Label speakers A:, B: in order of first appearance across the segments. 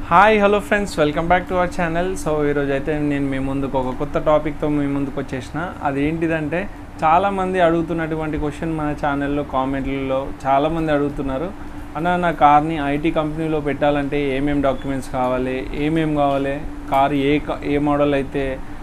A: Hi hello friends welcome back to our channel so ఈరోజు అయితే నేను మీ ముందుకు ఒక కొత్త టాపిక్తో మీ ముందుకు వచ్చేసిన అది ఏంటిదంటే చాలామంది అడుగుతున్నటువంటి క్వశ్చన్ మన ఛానల్లో కామెంట్లలో చాలామంది అడుగుతున్నారు అన్న నా కార్ని ఐటీ కంపెనీలో పెట్టాలంటే ఏమేం డాక్యుమెంట్స్ కావాలి ఏమేం కావాలి కార్ ఏ క- ఏ మోడల్ అయితే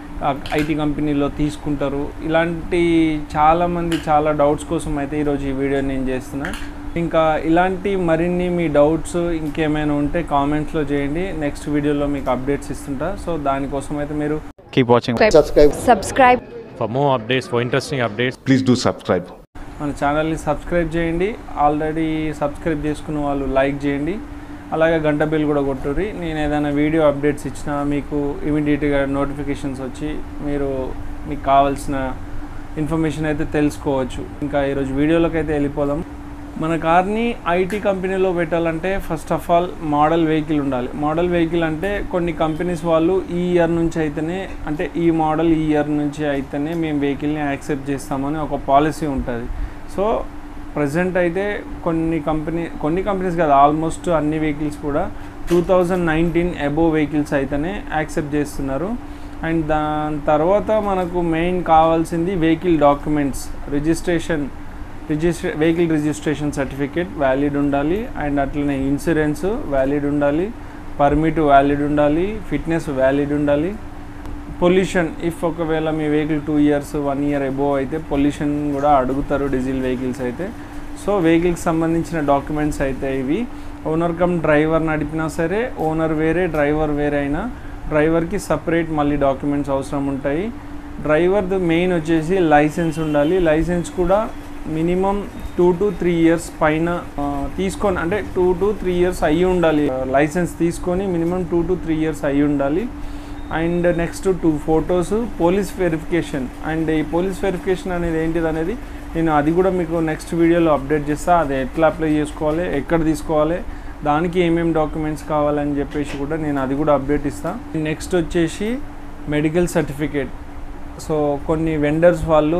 A: ఐటీ కంపెనీలో తీసుకుంటారు ఇలాంటి చాలామంది చాలా డౌట్స్ కోసం అయితే ఈరోజు ఈ వీడియో నేను చేస్తున్నా ఇంకా ఇలాంటి మరిన్ని మీ డౌట్స్ ఇంకేమైనా ఉంటే కామెంట్స్లో చేయండి నెక్స్ట్ వీడియోలో మీకు అప్డేట్స్ ఇస్తుంటా సో దానికోసం అయితే మీరు
B: Keep watching
C: subscribe
D: subscribe
B: for more updates, for interesting updates.
C: please do subscribe
A: మన ఛానల్ని సబ్స్క్రైబ్ చేయండి ఆల్రెడీ సబ్స్క్రైబ్ చేసుకున్న వాళ్ళు లైక్ చేయండి అలాగే గంట బిల్ కూడా కొట్టుర్రి నేను ఏదైనా వీడియో అప్డేట్స్ ఇచ్చినా మీకు ఇమీడియట్గా నోటిఫికేషన్స్ వచ్చి మీరు మీకు కావాల్సిన ఇన్ఫర్మేషన్ అయితే తెలుసుకోవచ్చు ఇంకా ఈరోజు వీడియోలోకి అయితే వెళ్ళిపోదాం మన కార్ని ఐటీ కంపెనీలో పెట్టాలంటే first of all model vehicle ఉండాలి మోడల్ వెహికల్ అంటే కొన్ని కంపెనీస్ వాళ్ళు ఈ ఇయర్ నుంచి అయితేనే అంటే ఈ మోడల్ ఈ ఇయర్ నుంచి అయితేనే మేము వెహికల్ని యాక్సెప్ట్ చేస్తామని ఒక పాలసీ ఉంటుంది సో ప్రజెంట్ అయితే కొన్ని కంపెనీ కొన్ని కంపెనీస్ కాదు ఆల్మోస్ట్ అన్ని వెహికల్స్ కూడా two thousand nineteen above vehicles అయితేనే యాక్సెప్ట్ చేస్తున్నారు అండ్ దాని తర్వాత మనకు మెయిన్ కావాల్సింది వెహికల్ డాక్యుమెంట్స్ రిజిస్ట్రేషన్ రిజిస్ట్రే వెహికల్ రిజిస్ట్రేషన్ సర్టిఫికేట్ వ్యాలిడ్ ఉండాలి అండ్ అట్లనే ఇన్సూరెన్స్ వ్యాలిడ్ ఉండాలి పర్మిట్ వ్యాలిడ్ ఉండాలి ఫిట్నెస్ వ్యాలిడ్ ఉండాలి పొల్యూషన్ ఇఫ్ ఒకవేళ మీ vehicle two years one year above అయితే పొల్యూషన్ కూడా అడుగుతారు డీజిల్ వెహికల్స్ అయితే సో వెహికల్కి సంబంధించిన డాక్యుమెంట్స్ అయితే ఇవి ఓనర్ కమ్ డ్రైవర్ నడిపినా సరే ఓనర్ వేరే డ్రైవర్ వేరే అయినా డ్రైవర్కి సపరేట్ మళ్ళీ డాక్యుమెంట్స్ అవసరం ఉంటాయి డ్రైవర్ది మెయిన్ వచ్చేసి లైసెన్స్ ఉండాలి లైసెన్స్ కూడా minimum two to three years పైన ఆ, తీసుకొని అంటే టూ టు త్రీ ఇయర్స్ అయ్యి ఉండాలి లైసెన్స్ తీసుకొని minimum two to three years అయ్యి ఉండాలి and next two photos police verification and ఈ పోలీస్ వెరిఫికేషన్ అనేది ఏంటిది అనేది నేను అది కూడా మీకు నెక్స్ట్ వీడియోలో అప్డేట్ చేస్తా అది ఎట్లా అప్లై చేసుకోవాలి ఎక్కడ తీసుకోవాలి దానికి ఏమేమి డాక్యుమెంట్స్ కావాలని చెప్పేసి కూడా నేను అది కూడా అప్డేట్ ఇస్తాను నెక్స్ట్ వచ్చేసి మెడికల్ సర్టిఫికేట్ సో కొన్ని వెండర్స్ వాళ్ళు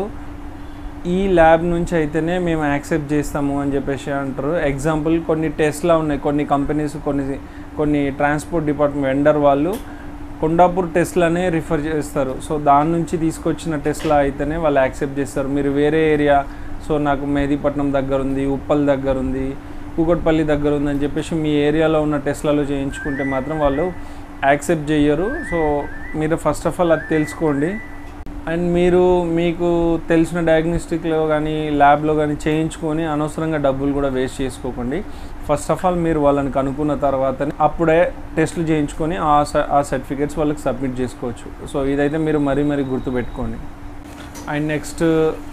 A: ఈ ల్యాబ్ నుంచి అయితేనే మేము యాక్సెప్ట్ చేస్తాము అని చెప్పేసి అంటారు ఎగ్జాంపుల్ కొన్ని టెస్ట్లా ఉన్నాయి కొన్ని కంపెనీస్ కొన్ని కొన్ని ట్రాన్స్పోర్ట్ డిపార్ట్మెంట్ వెండర్ వాళ్ళు కొండాపూర్ టెస్ట్లనే రిఫర్ చేస్తారు సో దాని నుంచి తీసుకొచ్చిన టెస్ట్లా అయితేనే వాళ్ళు యాక్సెప్ట్ చేస్తారు మీరు వేరే ఏరియా సో నాకు మెహదీపట్నం దగ్గర ఉంది ఉప్పల్ దగ్గర ఉంది కూకట్పల్లి దగ్గర ఉంది అని చెప్పేసి మీ ఏరియాలో ఉన్న టెస్ట్లలో చేయించుకుంటే మాత్రం వాళ్ళు యాక్సెప్ట్ చేయరు సో మీరు ఫస్ట్ ఆఫ్ ఆల్ అది తెలుసుకోండి అండ్ మీరు మీకు తెలిసిన డయాగ్నోస్టిక్లో కానీ ల్యాబ్లో కానీ చేయించుకొని అనవసరంగా డబ్బులు కూడా వేస్ట్ చేసుకోకండి ఫస్ట్ ఆఫ్ ఆల్ మీరు వాళ్ళని కనుక్కున్న తర్వాత అప్పుడే టెస్టులు చేయించుకొని ఆ స- ఆ సర్టిఫికేట్స్ వాళ్ళకి సబ్మిట్ చేసుకోవచ్చు సో ఇదైతే మీరు మరీ మరీ గుర్తుపెట్టుకోండి and next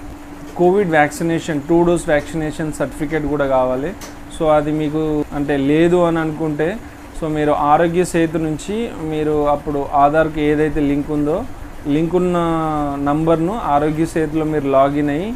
A: covid vaccination two dose vaccination certificate కూడా కావాలి సో అది మీకు అంటే లేదు అని అనుకుంటే సో మీరు ఆరోగ్య సేతు నుంచి మీరు అప్పుడు ఆధార్కి ఏదైతే లింక్ ఉందో లింక్ ఉన్న నంబర్ను ఆరోగ్య సేతులో మీరు లాగిన్ అయ్యి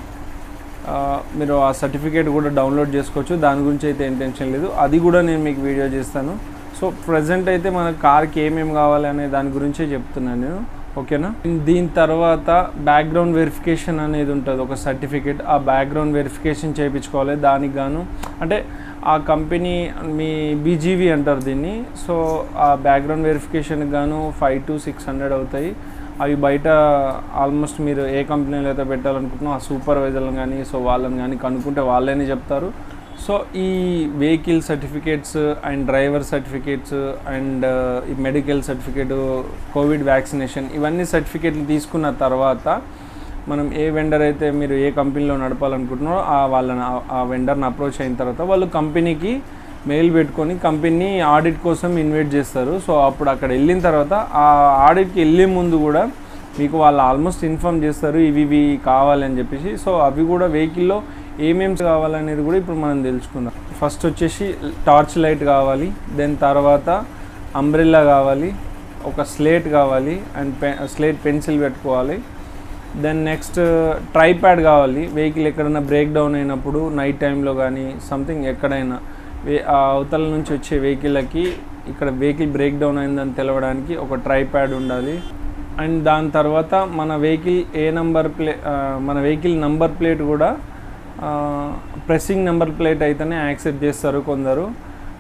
A: ఆ, మీరు ఆ సర్టిఫికేట్ కూడా డౌన్లోడ్ చేసుకోవచ్చు దాని గురించి అయితే ఏం టెన్షన్ లేదు అది కూడా నేను మీకు వీడియో చేస్తాను సో ప్రజెంట్ అయితే మన కార్కి ఏమేమి కావాలి అనే దాని గురించే చెప్తున్నాను నేను ఓకేనా దీని తర్వాత బ్యాక్గ్రౌండ్ వెరిఫికేషన్ అనేది ఉంటుంది ఒక సర్టిఫికేట్ ఆ బ్యాక్గ్రౌండ్ వెరిఫికేషన్ చేయించుకోవాలి దానికి గాను అంటే ఆ కంపెనీ మీ బీజీవీ అంటారు దీన్ని సో ఆ బ్యాక్గ్రౌండ్ వెరిఫికేషన్కి గాను ఫైవ్ టు సిక్స్ హండ్రెడ్ అవుతాయి అవి బయట ఆల్మోస్ట్ మీరు ఏ కంపెనీలో అయితే పెట్టాలనుకుంటున్నా ఆ సూపర్వైజర్లను కానీ సో వాళ్ళని కానీ కనుక్కుంటే వాళ్ళని చెప్తారు సో ఈ vehicle certificates and driver certificates and ఈ మెడికల్ సర్టిఫికేట్ కోవిడ్ వ్యాక్సినేషన్ ఇవన్నీ సర్టిఫికేట్లు తీసుకున్న తర్వాత మనం ఏ వెండర్ అయితే మీరు ఏ కంపెనీలో నడపాలనుకుంటున్నారో ఆ వాళ్ళని ఆ- ఆ వెండర్ని అప్రోచ్ అయిన తర్వాత వాళ్ళు కంపెనీకి మెయిల్ పెట్టుకొని కంపెనీ ఆడిట్ కోసం ఇన్వైట్ చేస్తారు సో అప్పుడు అక్కడ వెళ్ళిన తర్వాత ఆ ఆడిట్కి వెళ్ళే ముందు కూడా మీకు వాళ్ళు ఆల్మోస్ట్ ఇన్ఫామ్ చేస్తారు ఇవి ఇవి కావాలని చెప్పేసి సో అవి కూడా వెహికల్లో ఏమేమి కావాలనేది కూడా ఇప్పుడు మనం తెలుసుకుందాం ఫస్ట్ వచ్చేసి టార్చ్ లైట్ కావాలి దెన్ తర్వాత అంబ్రెల్లా కావాలి ఒక స్లేట్ కావాలి అండ్ పె స్లేట్ పెన్సిల్ పెట్టుకోవాలి దెన్ నెక్స్ట్ ట్రైప్యాడ్ కావాలి వెహికల్ ఎక్కడైనా బ్రేక్ డౌన్ అయినప్పుడు నైట్ టైంలో కానీ సంథింగ్ ఎక్కడైనా వే ఆ అవతల నుంచి వచ్చే వెహికల్కి ఇక్కడ వెహికల్ బ్రేక్ డౌన్ అయిందని తెలవడానికి ఒక ట్రైప్యాడ్ ఉండాలి అండ్ దాని తర్వాత మన వెహికల్ ఏ నంబర్ ప్లే ఆ, మన వెహికల్ నంబర్ ప్లేట్ కూడా ప్రెస్సింగ్ నెంబర్ ప్లేట్ అయితేనే యాక్సెప్ట్ చేస్తారు కొందరు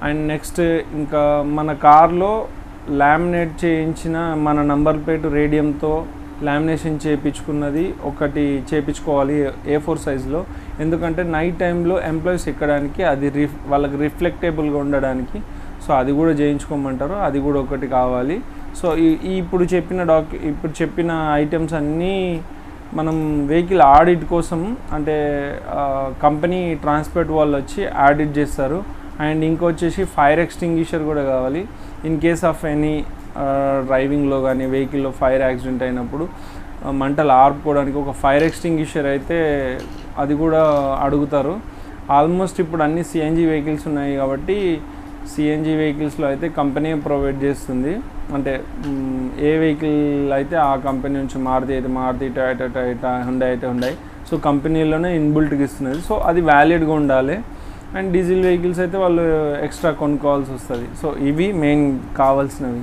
A: అండ్ నెక్స్ట్ ఇంకా మన కార్లో లామినేట్ చేయించిన మన నంబర్ ప్లేట్ రేడియంతో లామినేషన్ చేయించుకున్నది ఒకటి చేయించుకోవాలి ఏ ఫోర్ సైజులో ఎందుకంటే నైట్ టైంలో ఎంప్లాయీస్ ఎక్కడానికి అది రిఫ్ వాళ్ళకి రిఫ్లెక్టేబుల్గా ఉండడానికి సో అది కూడా చేయించుకోమంటారు అది కూడా ఒకటి కావాలి సో ఈ ఈ ఇప్పుడు చెప్పిన డాక్యు ఇప్పుడు చెప్పిన ఐటమ్స్ అన్నీ మనం వెహికల్ ఆడిట్ కోసం అంటే కంపెనీ ట్రాన్స్పోర్ట్ వాళ్ళు వచ్చి ఆడిట్ చేస్తారు అండ్ ఇంకొచ్చేసి ఫైర్ ఎక్స్టింగ్విషర్ కూడా కావాలి ఇన్ కేస్ ఆఫ్ ఎనీ డ్రైవింగ్లో కానీ వెహికల్లో ఫైర్ యాక్సిడెంట్ అయినప్పుడు ఆ, మంటలు ఆర్పుకోవడానికి ఒక ఫైర్ ఎక్స్టింగ్విషర్ అయితే అది కూడా అడుగుతారు ఆల్మోస్ట్ ఇప్పుడు అన్ని సిఎన్జి వెహికల్స్ ఉన్నాయి కాబట్టి సిఎన్జి వెహికల్స్లో అయితే కంపెనీ ప్రొవైడ్ చేస్తుంది అంటే మ్, ఏ వెహికల్ అయితే ఆ కంపెనీ నుంచి మారుతి అయితే మారుతి టయోటా టయోటా హుండై అయితే హుండై సో కంపెనీలోనే ఇన్బుల్ట్గా ఇస్తున్నది సో అది వ్యాలిడ్గా ఉండాలి అండ్ డీజిల్ వెహికల్స్ అయితే వాళ్ళు ఎక్స్ట్రా కొనుక్కోవాల్సి వస్తుంది సో ఇవి మెయిన్ కావాల్సినవి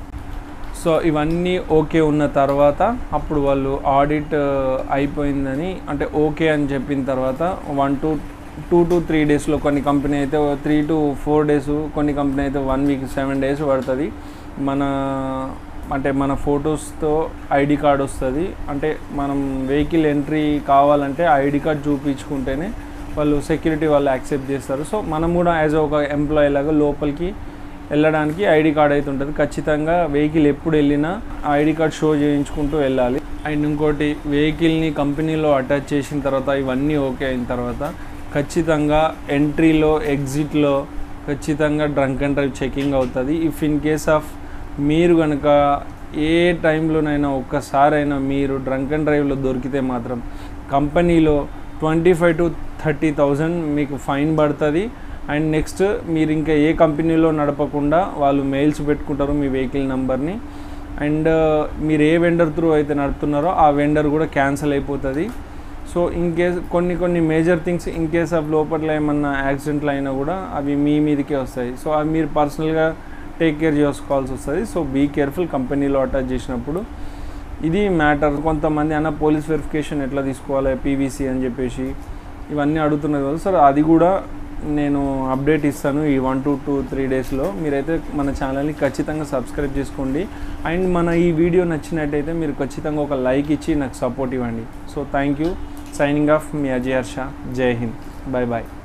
A: సో ఇవన్నీ ఓకే ఉన్న తర్వాత అప్పుడు వాళ్ళు ఆడిట్ అయిపోయిందని అంటే ఓకే అని చెప్పిన తర్వాత one to two to three డేస్లో కొన్ని కంపెనీ అయితే త్రీ టు ఫోర్ డేస్ కొన్ని కంపెనీ అయితే వన్ వీక్ సెవెన్ డేస్ పడుతుంది మన అంటే మన ఫొటోస్తో ఐడి కార్డ్ వస్తుంది అంటే మనం వెహికల్ ఎంట్రీ కావాలంటే ఐడి కార్డ్ చూపించుకుంటేనే వాళ్ళు సెక్యూరిటీ వాళ్ళు యాక్సెప్ట్ చేస్తారు సో మనం కూడా యాజ్ ఒక ఎంప్లాయీ లాగా లోపలికి వెళ్ళడానికి ఐడి కార్డ్ అయితే ఉంటుంది ఖచ్చితంగా వెహికల్ ఎప్పుడు వెళ్ళినా ఆ ఐడి కార్డ్ షో చేయించుకుంటూ వెళ్ళాలి అండ్ ఇంకోటి వెహికల్ని కంపెనీలో అటాచ్ చేసిన తర్వాత ఇవన్నీ ఓకే అయిన తర్వాత ఖచ్చితంగా ఎంట్రీలో ఎగ్జిట్లో ఖచ్చితంగా డ్రంక్ అండ్ డ్రైవ్ చెకింగ్ అవుతుంది ఇఫ్ ఇన్ కేస్ ఆఫ్ మీరు కనుక ఏ టైంలోనైనా ఒక్కసారైనా మీరు డ్రంక్ అండ్ డ్రైవ్లో దొరికితే మాత్రం కంపెనీలో twenty five to thirty thousand మీకు ఫైన్ పడుతుంది అండ్ నెక్స్ట్ మీరు ఇంకా ఏ కంపెనీలో నడపకుండా వాళ్ళు మెయిల్స్ పెట్టుకుంటారు మీ వెహికల్ నెంబర్ని అండ్ మీరు ఏ వెండర్ త్రూ అయితే నడుపుతున్నారో ఆ వెండర్ కూడా క్యాన్సిల్ అయిపోతుంది సో ఇన్ కేస్ కొన్ని కొన్ని major things in case of లోపల ఏమన్నా యాక్సిడెంట్లు అయినా కూడా అవి మీ మీదకే వస్తాయి సో అవి మీరు పర్సనల్గా టేక్ కేర్ చేసుకోవాల్సి వస్తుంది సో బీ కేర్ఫుల్ కంపెనీలో అటాచ్ చేసినప్పుడు ఇది మ్యాటర్ కొంతమంది అన్న పోలీస్ వెరిఫికేషన్ ఎట్లా తీసుకోవాలి పీవీసీ అని చెప్పేసి ఇవన్నీ అడుగుతున్నారు కదా సార్ అది కూడా నేను అప్డేట్ ఇస్తాను ఈ వన్ టు టూ త్రీ డేస్లో మీరైతే మన ఛానల్ని ఖచ్చితంగా సబ్స్క్రైబ్ చేసుకోండి అండ్ మన ఈ వీడియో నచ్చినట్టయితే మీరు ఖచ్చితంగా ఒక లైక్ ఇచ్చి నాకు సపోర్ట్ ఇవ్వండి so thank you signing off మీ అజయ్ హర్ష జై హింద్ బాయ్ బాయ్